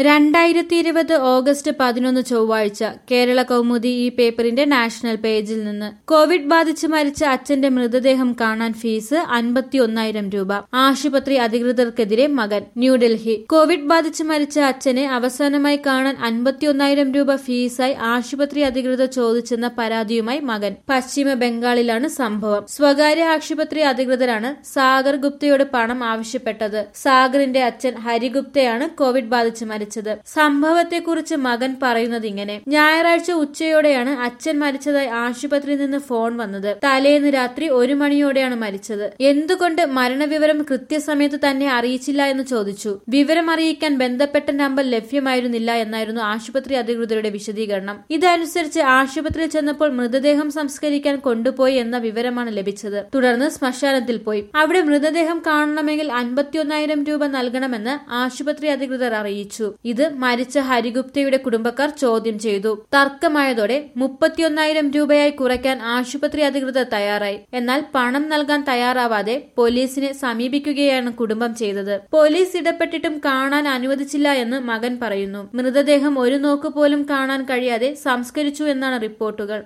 രണ്ടായിരത്തി ഇരുപത് ഓഗസ്റ്റ് പതിനൊന്ന് ചൊവ്വാഴ്ച കേരള കൗമുദി ഈ പേപ്പറിന്റെ നാഷണൽ പേജിൽ നിന്ന് കോവിഡ് ബാധിച്ച് മരിച്ച അച്ഛന്റെ മൃതദേഹം കാണാൻ ഫീസ് അൻപത്തി ഒന്നായിരം രൂപ ആശുപത്രി അധികൃതർക്കെതിരെ മകൻ ന്യൂഡൽഹി കോവിഡ് ബാധിച്ച് മരിച്ച അച്ഛനെ അവസാനമായി കാണാൻ അൻപത്തിയൊന്നായിരം രൂപ ഫീസായി ആശുപത്രി അധികൃതർ ചോദിച്ചെന്ന പരാതിയുമായി മകൻ പശ്ചിമ ബംഗാളിലാണ് സംഭവം സ്വകാര്യ ആശുപത്രി അധികൃതരാണ് സാഗർ ഗുപ്തയോട് പണം ആവശ്യപ്പെട്ടത് സാഗറിന്റെ അച്ഛൻ ഹരിഗുപ്തയാണ് കോവിഡ് ബാധിച്ച് മരിച്ചത് സംഭവത്തെക്കുറിച്ച് മകൻ പറയുന്നത് ഇങ്ങനെ ഞായറാഴ്ച ഉച്ചയോടെയാണ് അച്ഛൻ മരിച്ചതായി ആശുപത്രിയിൽ നിന്ന് ഫോൺ വന്നത് തലേന്ന് രാത്രി ഒരു മണിയോടെയാണ് മരിച്ചത് എന്തുകൊണ്ട് മരണവിവരം കൃത്യസമയത്ത് തന്നെ അറിയിച്ചില്ല എന്ന് ചോദിച്ചു വിവരം അറിയിക്കാൻ ബന്ധപ്പെട്ട നമ്പർ ലഭ്യമായിരുന്നില്ല എന്നായിരുന്നു ആശുപത്രി അധികൃതരുടെ വിശദീകരണം ഇതനുസരിച്ച് ആശുപത്രിയിൽ ചെന്നപ്പോൾ മൃതദേഹം സംസ്കരിക്കാൻ കൊണ്ടുപോയി എന്ന വിവരമാണ് ലഭിച്ചത് തുടർന്ന് ശ്മശാനത്തിൽ പോയി അവിടെ മൃതദേഹം കാണണമെങ്കിൽ അൻപത്തിയൊന്നായിരം രൂപ നൽകണമെന്ന് ആശുപത്രി അധികൃതർ അറിയിച്ചു ഇത് മരിച്ച ഹരിഗുപ്തയുടെ കുടുംബക്കാർ ചോദ്യം ചെയ്തു തർക്കമായതോടെ മുപ്പത്തിയൊന്നായിരം രൂപയായി കുറയ്ക്കാൻ ആശുപത്രി അധികൃതർ തയ്യാറായി എന്നാൽ പണം നൽകാൻ തയ്യാറാവാതെ പോലീസിനെ സമീപിക്കുകയാണ് കുടുംബം ചെയ്തത് പോലീസ് ഇടപെട്ടിട്ടും കാണാൻ അനുവദിച്ചില്ല എന്ന് മകൻ പറയുന്നു മൃതദേഹം ഒരു നോക്ക് പോലും കാണാൻ കഴിയാതെ സംസ്കരിച്ചു എന്നാണ് റിപ്പോർട്ടുകൾ